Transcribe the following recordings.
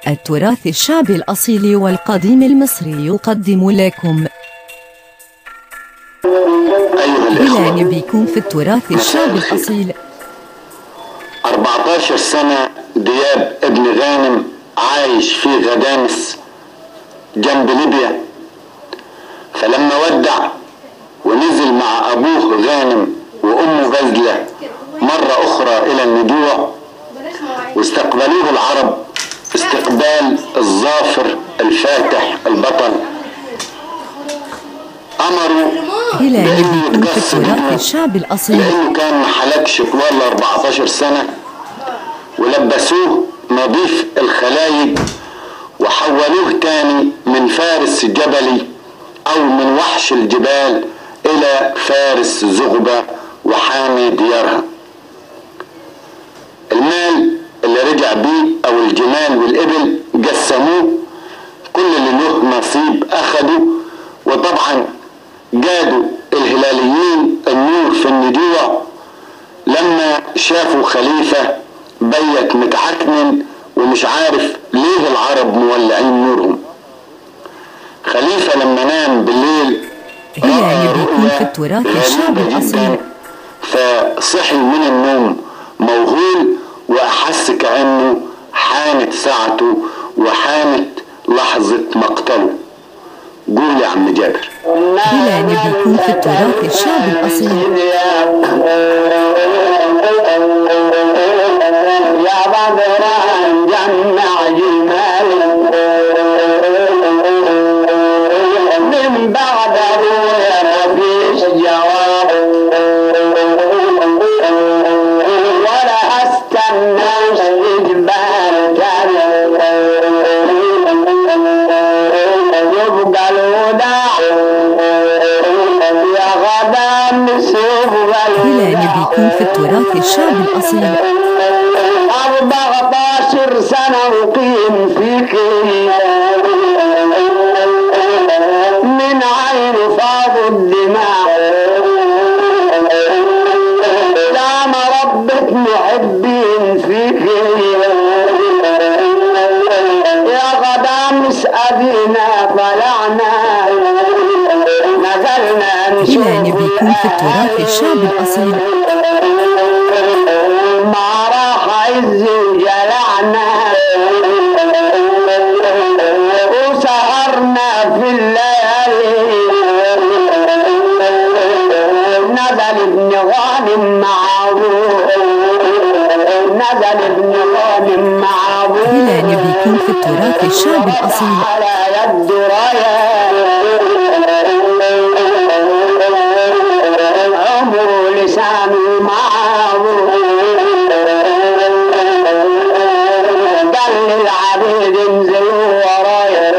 التراث الشعبي الأصيل والقديم المصري يقدم لكم بلان بيكون في التراث الشعبي الأصيل 14 سنة دياب ابن غانم عايش في غدامس جنب ليبيا فلما ودع ونزل مع أبوه غانم وأمه بذلة مرة أخرى إلى النجوع واستقبلوه العرب استقبال الظافر الفاتح البطل أمروا بلان بأنه بيكون في يتجسد التراث ابنه الشعبي الأصيل لأنه كان ما حلقش طوال 14 سنة ولبسوه نظيف الخلايج وحولوه تاني من فارس جبلي أو من وحش الجبال إلى فارس زغبة وحامي ديارها المال اللي رجع بيه أو الجمال والإبل قسموه كل اللي له نصيب أخدوا وطبعا جادوا الهلاليين النور في النجوع لما شافوا خليفة بيت متعكنن ومش عارف ليه العرب مولعين نورهم خليفة لما نام بالليل هلال رأى بيكون رؤيا في التراث غريبة الشعبي جداً. الأصيل. فصحي من النوم موهول وأحس كأنه حانت ساعته وحانت لحظة مقتله قول يا عم جابر بلان بيكون في التراث الشعبي الأصيل يا بدران جمع جمال من بعد ابويا مفيش جواب ولا استناش اجبار تاني يبقى الوداع يا غدا نسوق بلان بيكون في التراث الشعبي الأصيل أربعتاشر سنة أقيم فيك من عين فاض الدماء دام ربك محبين فيك يا غدا مسألينا طلعنا نزلنا نشوف بلان بيكون في التراث الشعبي الأصيل ما راح عز وجلعنا وسهرنا في الليالي نزل ابن غانم مع ابوه نزل ابن غانم مع ابوه بلان بيكون في التراث الشعبي الأصيل على يد رايه عمره لسانه معه قال للعبيد انزلوا ورايا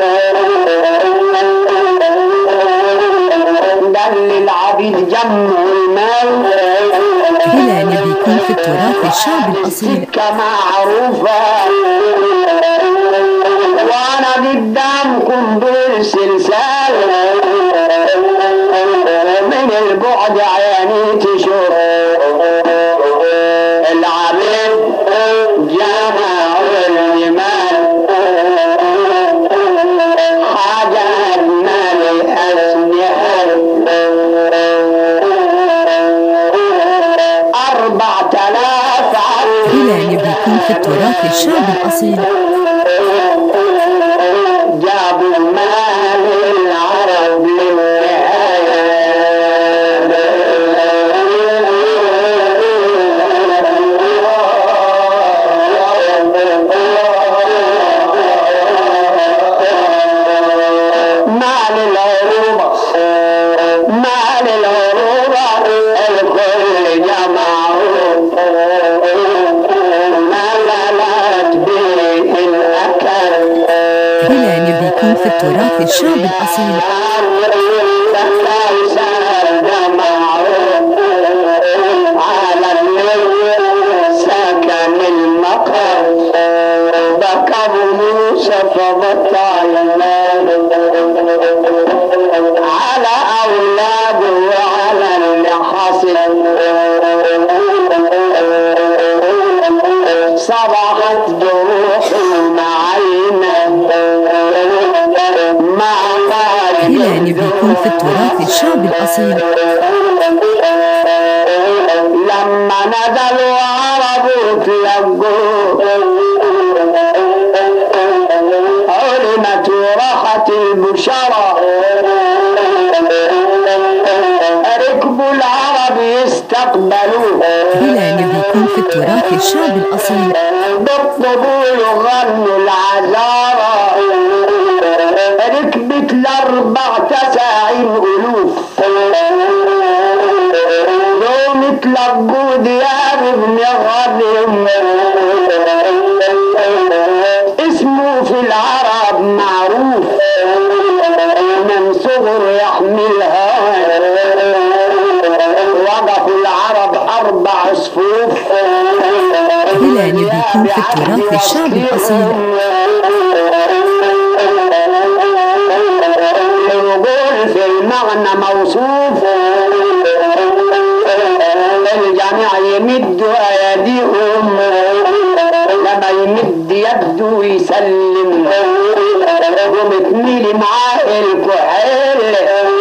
قال للعبيد جمعوا المال بلان بيكون في التراث الشعبي الأصيل سكة معروفة وانا قدامكم بالسلسال من البعد عيني تشوف العبيد جمعوا الجمال حاجاتنا لأسنحة أربع تلاف بلان بيكون في التراث الشعبي الأصيل جابوا مال العرب للنهاية مال العروبة مال العروبة الكل جمعوا ما غلت به الأكل بلان بيكون في التراث الشعبي الأصيل سكن المقر بكر موسى فبطع على أولاده وعلى اللي حصل صبحت جروحه مع في التراث الشعبي الأصيل لما نزلوا عربوا تلقوا علمت وراحت البشرى ركبوا العرب يستقبلوه بلا نبيكم في التراث الشعبي الأصيل بالطبول غنوا العذارى ركبت الأربع تساعين ألوف يوم تلقوا ديار ابن غنم اسمه في العرب معروف من صغر يحملها وقفوا العرب أربع صفوف بلا نبيكم في التراث الشعبي الأصيل الوقول في المعنى موصوف الجميع يمد ايديهم لما يمد يده يسلم ومتميلي معاه الكحيل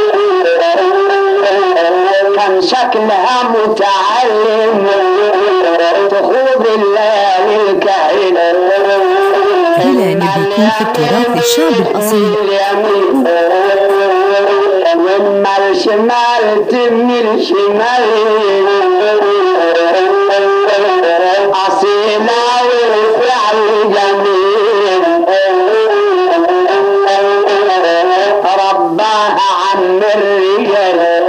كان شكلها متعلم تخوض الليالي الكحيل بلا نبيكم في التراث الشعبي الأصيل وما الشمال تميل شمال أصيلة والفعل جميل رباها عم الرجال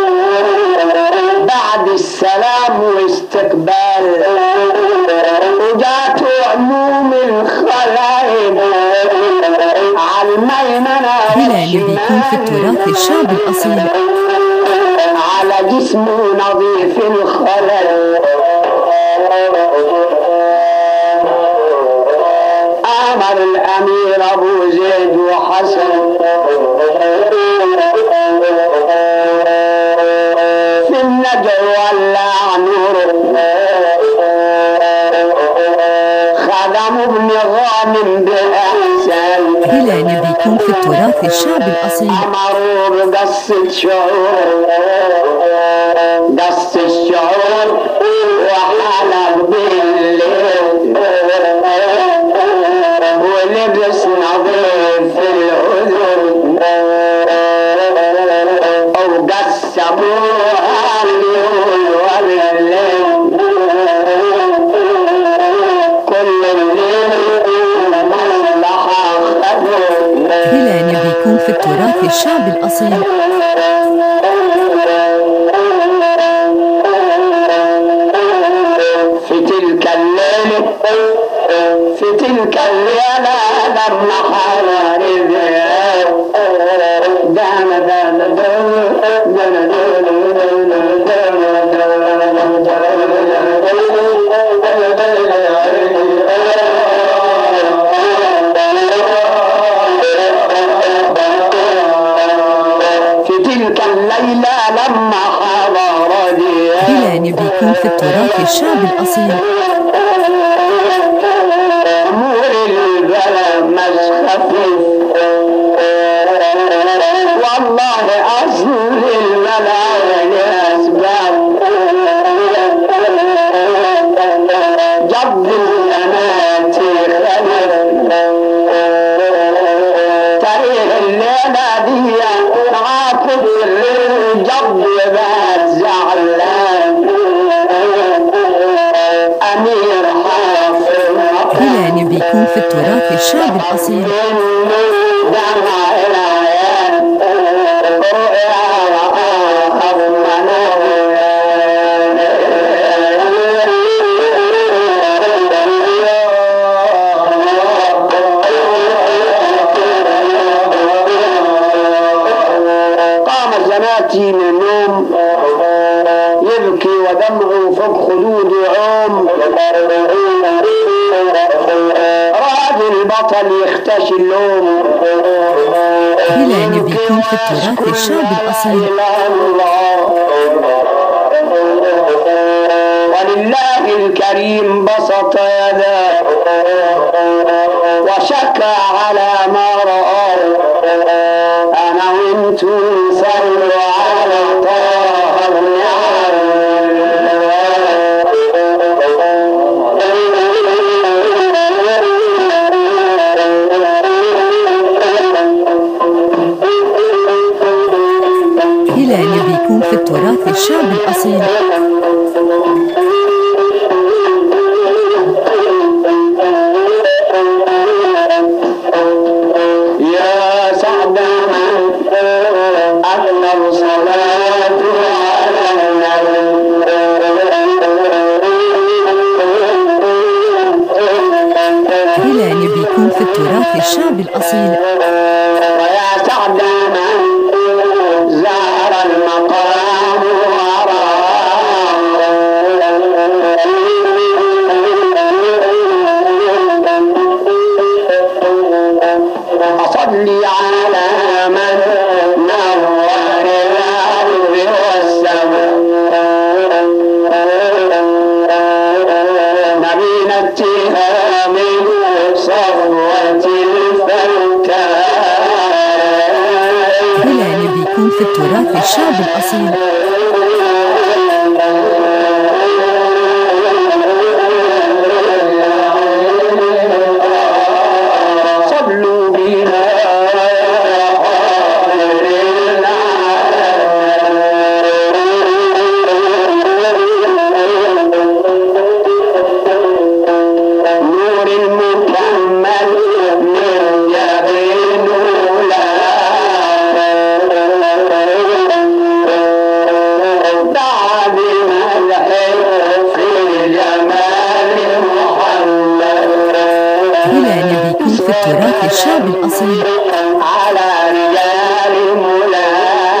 بعد السلام واستقبال وجاته عموم الخلايب على الميمنة بلا نبيكم في التراث الشعبي الأصيل على جسمه نظيف الخلل أمر الأمير أبو زيد وحسن في النجع ولع نور خدم ابن غانم بإحسان بلا نبيكم في التراث الشعبي الأصيل أمروا بقصة شعور قص الشعور وحلق بالليل ولبس نظيف في العذر أو قسموها الليل والليل كل الليل مصلحة خذوا بلا نبيكم في التراث الشعبي الأصيل في تلك الليلة في تلك الليلة لما حوالي دام دام في تلك الليلة لما حضر بلا نبيكم في التراث الشعبي الأصيل أمور البلا مش خفيف والله أصل البلا لأسباب جد الأمات خلف تاريخ الليلة دي عاقب الجد بات زعلان أمير حافظ بلا نبيكم في التراث الشعبي الأصيل قام زناتي من النوم يبكي ودمعه فوق خدود عوم راد البطل يختشي اللوم بلا نبيكم في التراث الشعبي الأصيل ولله الكريم بسط يداه وشكى على ما رآه أنا وانتم التراث الشعبي الأصيل ويا سعد من زار المقام وراه أصلي على من نور الأرض والسماء نبينا اتهام صفوة الفتاة هلال بيكون في التراث الشعبي الأصيل صلوا بنا خير العالم. نور المكمل من جبين بعد مدح في جمال محمد هلال بيكون في التراث الشعبي الأصيل على رجال ملا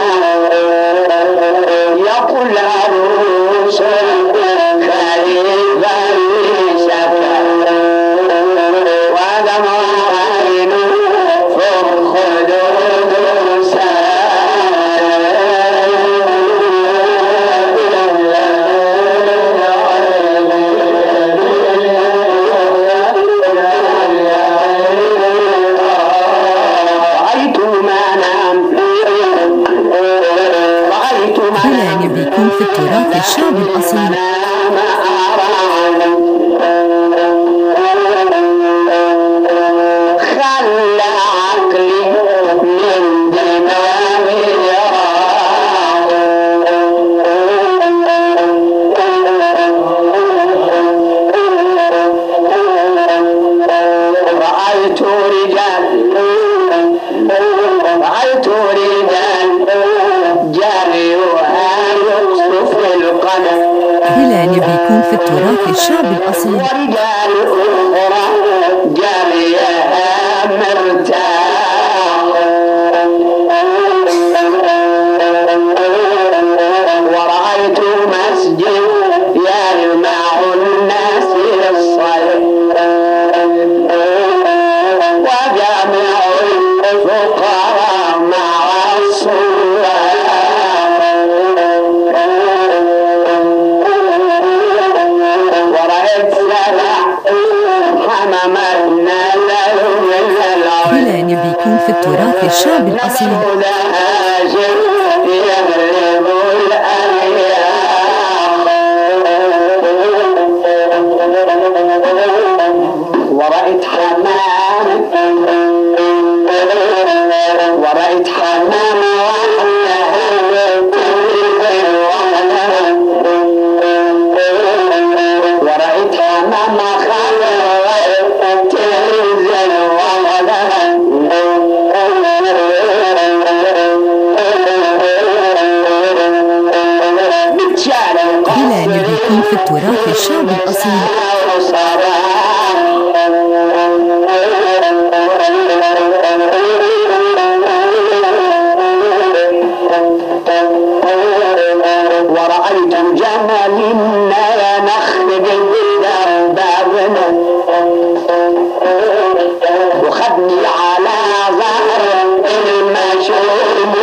يقول الرسل خليفة شكا ودمع عين فوق خدود رأيت ما نام رأيت ما هلال بيكون في التراث الشعبي الأصيل خلى عقلي من دماغي رأيت رجال رأيت رجال جريها يقصف القدم هلال بيكون في التراث الشعبي الأصيل ورجال أخرى جريها مرتاح ورأيت مسجد يلمع الناس للصلاة وجامع الفقراء مع الصلاة ورأيت سبع حمامات نزلوا من العلا هلال بيكون في التراث الشعبي الأصيل هاجر يغلب الأيام ورأيت حمام ورأيت حمام ورأيت حمام خلوة تنزل ولدها هلال بيكون في التراث الشعبي الأصيل ورأيت جمل نخرج بابنا وخدني على ظهر المشوم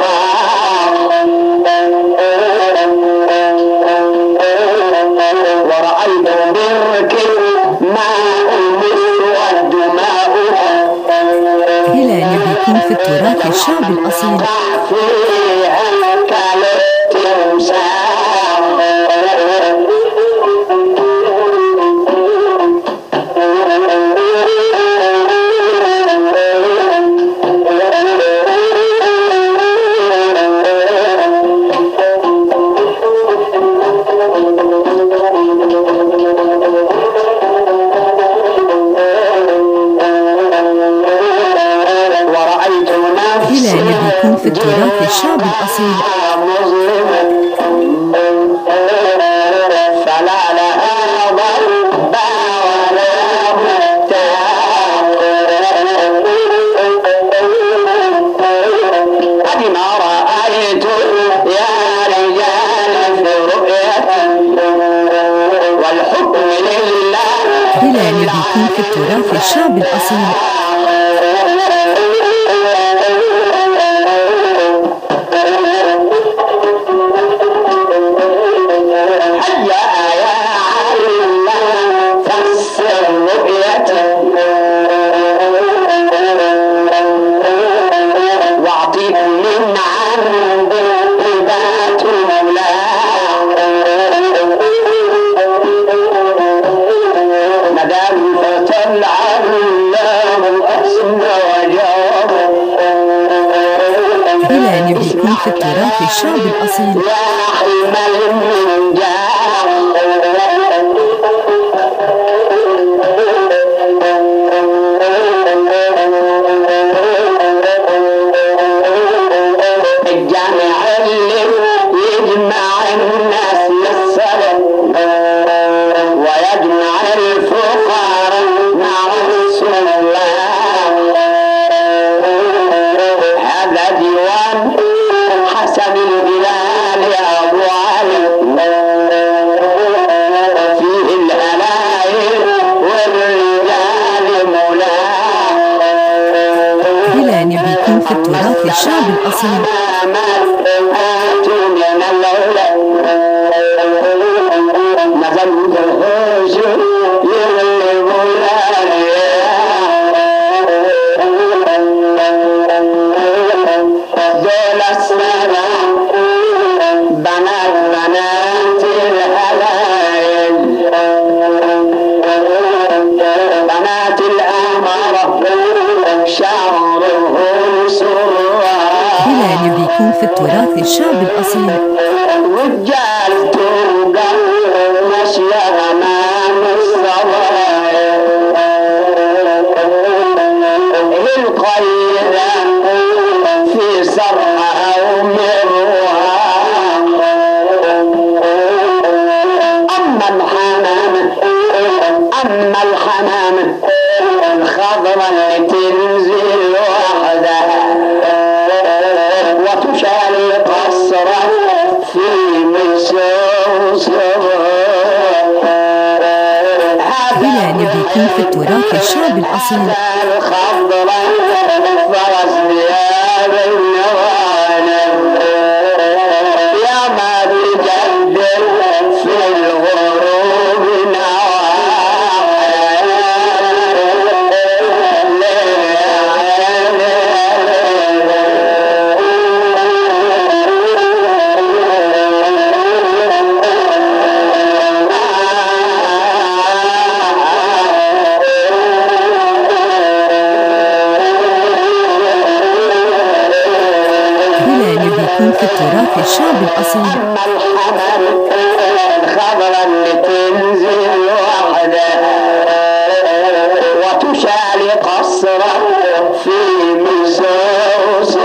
وراه ورأيت بركب ماء مسود ماؤها هلال بيكون في التراث الشعبي الأصيل فيها كالتمساح ورأيت نفسي هلال بيكون في التراث الشعبي الأصيل مظلمة فلا لها ضربة ولا مفتاح الشعب الأصيل هيا يا علم فسر رؤيتي واعطيك من عند هبات مولاه مدام فطلع الله أسمى وجاب هلال بيكون في التراث الشعب الأصيل يا حمل من الجامع اللي يجمع الناس للصلاة ويجمع الفقراء مع رسول الله هذا ديوان حسن البلال يا ابو علي فيه الهلايل والرجال مولاه هلال بيكون في التراث الشعب الأصيل بنات بنات الهلايل بنات الأمارة شعرهم سرعان هلال بيكون في التراث الشعب الأصيل رجال توقع ماشية أمام الصبايا القيدة في سرها ومروها أما الحمام أما الحمام الخضرة اللي تنزل وحدها وتشال قصرا في مسوس هلال بيكون في التراث الشعب الأصيل الخضرا فرس ثياب النوانم يا ما بجد في الغروب هلال بيكون في التراث الشعب الأصيل أما الحمل الخضرا اللي تنزل وحدها وتشال قصرا في مسوس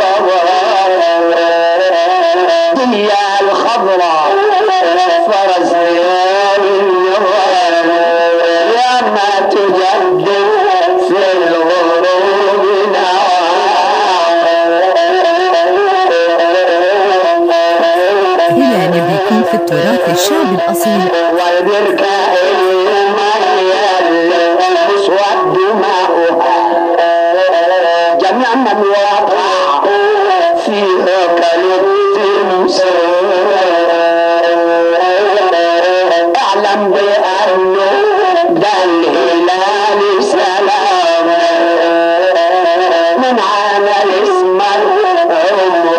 هي الخضراء فرس ثياب النوال يا ما تجدد في الغروب نوال هلال بيكون في التراث الشعب الأصيل والبركة المية مسود ماؤها جميع من وقع فيها كالتمثال اعلم بأنه ده الهلال سلام من عمل اسم العمر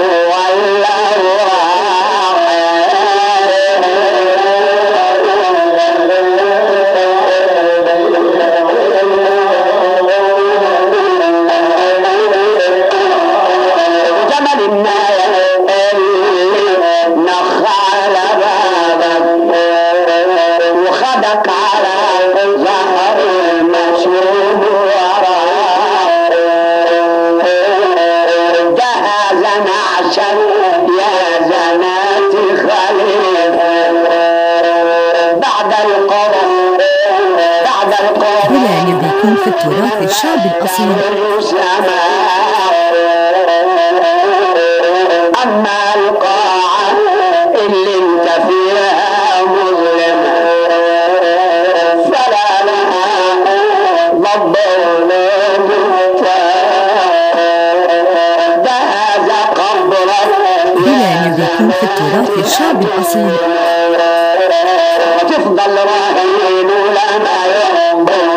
ولا جمل النايل اللي نخ على بابك وخدك على ظهر المشروب وراك جهزا عشان يا زنات خليفة بعد القرف بعد القرف هلال بيكون في التراث الشعب الأصيل أما القاعة اللي انت فيها مظلم فلا لها ضب ده هذا قبرك بلا يذكر في التراث الشعب الأصيل وتفضل راهين لما ينظر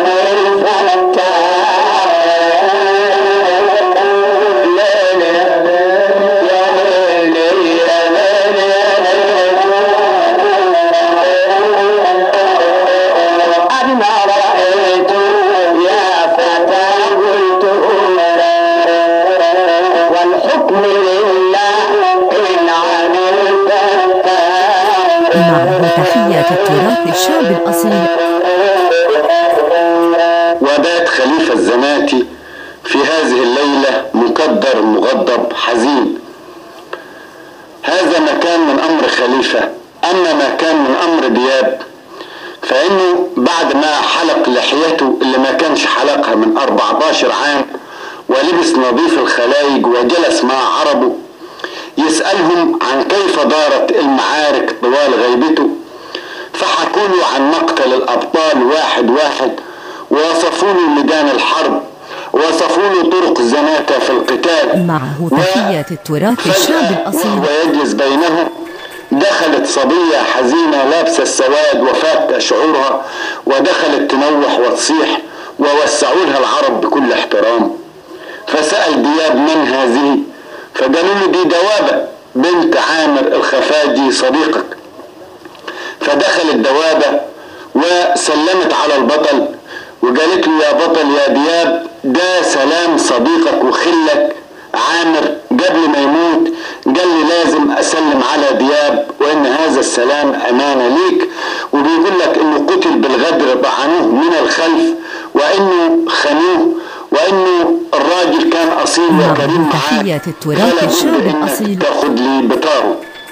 أنا رأيت يا فتى قلت والحكم لله إن عملت معه تحيات التراث الشعب الأصيل وبات خليفة الزناتي في هذه الليلة مكدر مغضب حزين هذا ما كان من أمر خليفة أما ما كان من أمر دياب فإنه بعد ما حلق لحيته اللي ما كانش حلقها من 14 عام ولبس نظيف الخلايج وجلس مع عربه يسألهم عن كيف دارت المعارك طوال غيبته فحكوا له عن مقتل الأبطال واحد واحد ووصفوا له ميدان الحرب ووصفوا له طرق الزناتة في القتال معه تحيات التراث الشعب فجأة الأصيل وهو يجلس بينهم دخلت صبية حزينة لابسة السواد وفاك شعورها ودخلت تنوح وتصيح ووسعوا لها العرب بكل احترام فسأل دياب من هذه فقالوا له دي دوابة بنت عامر الخفاجي صديقك فدخلت دوابة وسلمت على البطل وقالت له يا بطل يا دياب ده سلام صديقك وخلك عامر قبل ما يموت قال لي لازم اسلم على دياب وان هذا السلام امانه ليك وبيقول لك انه قتل بالغدر طعنوه من الخلف وانه خانوه وانه الراجل كان اصيل معه وكريم معاه تحيات التراث فلا بد الشعب إنك الأصيل. تاخد لي بطاره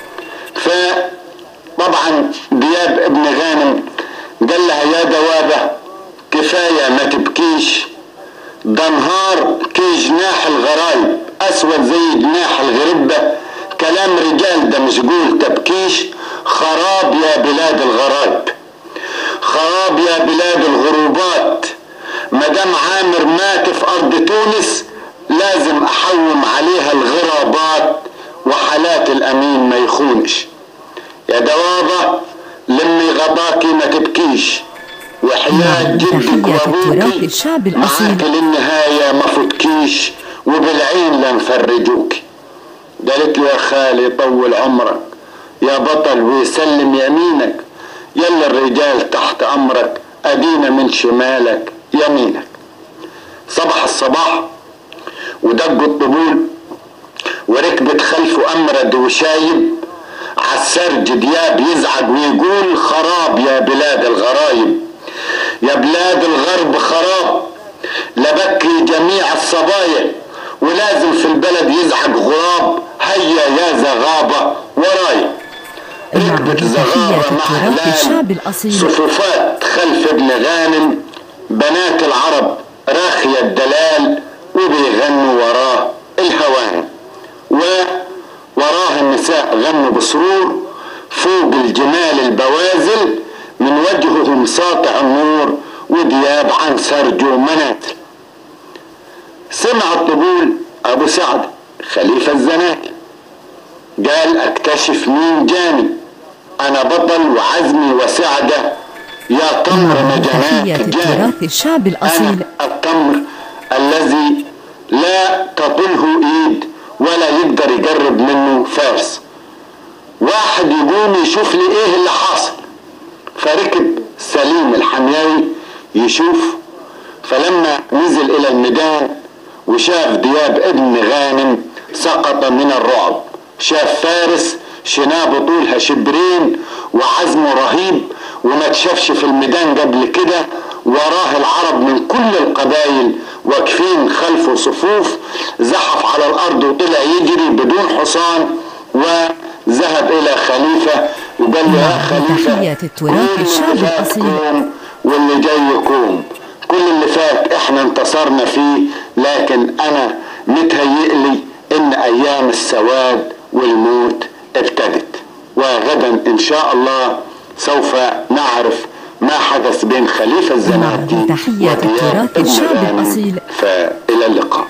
فطبعا دياب ابن غانم قال لها يا دوابة كفاية ما تبكيش ده نهار كي جناح الغرايب أسود زي جناح الغربة كلام رجال ده مش قول تبكيش خراب يا بلاد الغرايب خراب يا بلاد الغروبات مدام عامر مات في أرض تونس لازم أحوم عليها الغرابات وحالات الأمين ما يخونش يا دوابة لمي غضاكي ما تبكيش وحياة معه جدك تحيات التراث وابوكي الشعب الأصيل معاك للنهاية ما فتكيش وبالعين لنفرجوك قالت له يا خالي طول عمرك يا بطل ويسلم يمينك يلا الرجال تحت أمرك أدينا من شمالك يمينك صبح الصباح ودقوا الطبول وركبت خلفه أمرد وشايب عالسرج دياب يزعج ويقول خراب يا بلاد الغرايب يا بلاد الغرب خراب لبكي جميع الصبايا ولازم في البلد يزعج غراب هيا يا زغابة وراي معه ركبت تحيات زغارة التراث محلال الشعب الأصيل صفوفات خلف ابن غانم بنات العرب راخية الدلال وبيغنوا وراه الهوان ووراه النساء غنوا بسرور فوق الجمال البوازل من وجههم ساطع النور ودياب عن سرجه مناتل سمع الطبول ابو سعد خليفة الزناتي قال اكتشف مين جاني انا بطل وعزمي وسعدة يا تمر معه نجمات تحيات جاني التراث الشعب الأصيل أنا التمر الذي لا تطله ايد ولا يقدر يقرب منه فارس واحد يقوم يشوف لي ايه اللي حاصل فركب سليم الحمياوي يشوف فلما نزل الى الميدان وشاف دياب ابن غانم سقط من الرعب شاف فارس شنابه طولها شبرين وعزمه رهيب وما تشافش في الميدان قبل كده وراه العرب من كل القبائل واقفين خلفه صفوف زحف على الارض وطلع يجري بدون حصان وذهب الى خليفه وقال له يا خليفه تحيات التراث كل الشعب اللي فات الأصيل. كوم واللي جاي يكون كل اللي فات احنا انتصرنا فيه لكن انا متهيئلي ان ايام السواد والموت ابتدت وغدا ان شاء الله سوف نعرف ما حدث بين خليفة الزناتي مع تحية ودياب التراث ابن الشعب غانم. الأصيل. فإلى اللقاء